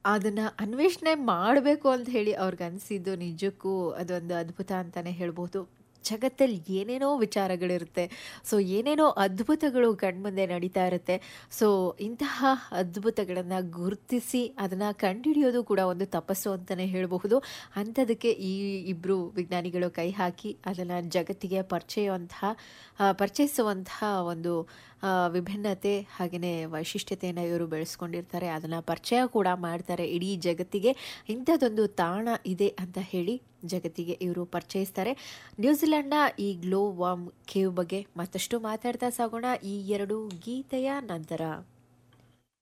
ಅದನ್ನ ಅನ್ವೇಷಣೆ ಮಾಡಬೇಕು ಅಂತ ಹೇಳಿ ಅವ್ರಿಗೆ ಅನಿಸಿದ್ದು ನಿಜಕ್ಕೂ ಅದೊಂದು ಅದ್ಭುತ ಅಂತಾನೆ ಹೇಳ್ಬೋದು ಜಗತ್ತಲ್ಲಿ ಏನೇನೋ ವಿಚಾರಗಳಿರುತ್ತೆ ಸೊ ಏನೇನೋ ಅದ್ಭುತಗಳು ಕಣ್ಮುಂದೆ ನಡೀತಾ ಇರುತ್ತೆ ಸೊ ಇಂತಹ ಅದ್ಭುತಗಳನ್ನು ಗುರುತಿಸಿ ಅದನ್ನು ಕಂಡುಹಿಡಿಯೋದು ಕೂಡ ಒಂದು ತಪಸ್ಸು ಅಂತಲೇ ಹೇಳಬಹುದು ಅಂಥದಕ್ಕೆ ಈ ಇಬ್ಬರು ವಿಜ್ಞಾನಿಗಳು ಕೈ ಹಾಕಿ ಅದನ್ನು ಜಗತ್ತಿಗೆ ಪರಿಚಯುವಂತಹ ಆ, ಪರಿಚಯಿಸುವಂತಹ ಒಂದು ಆ, ವಿಭಿನ್ನತೆ ಹಾಗೆಯೇ ವೈಶಿಷ್ಟ್ಯತೆಯನ್ನು ಇವರು ಬೆಳೆಸ್ಕೊಂಡಿರ್ತಾರೆ ಅದನ್ನು ಪರಿಚಯ ಕೂಡ ಮಾಡ್ತಾರೆ ಇಡೀ ಜಗತ್ತಿಗೆ ಇಂಥದ್ದೊಂದು ತಾಣ ಇದೆ ಅಂತ ಹೇಳಿ ಜಗತ್ತಿಗೆ ಇವರು ಪರಿಚಯಿಸ್ತಾರೆ ನ್ಯೂಜಿಲೆಂಡ್ನ ಈ ಗ್ಲೋ ವಾಮ್ ಕೇವ್ ಬಗ್ಗೆ ಮತ್ತಷ್ಟು ಮಾತಾಡ್ತಾ ಸಾಗೋಣ ಈ ಎರಡು ಗೀತೆಯ ನಂತರ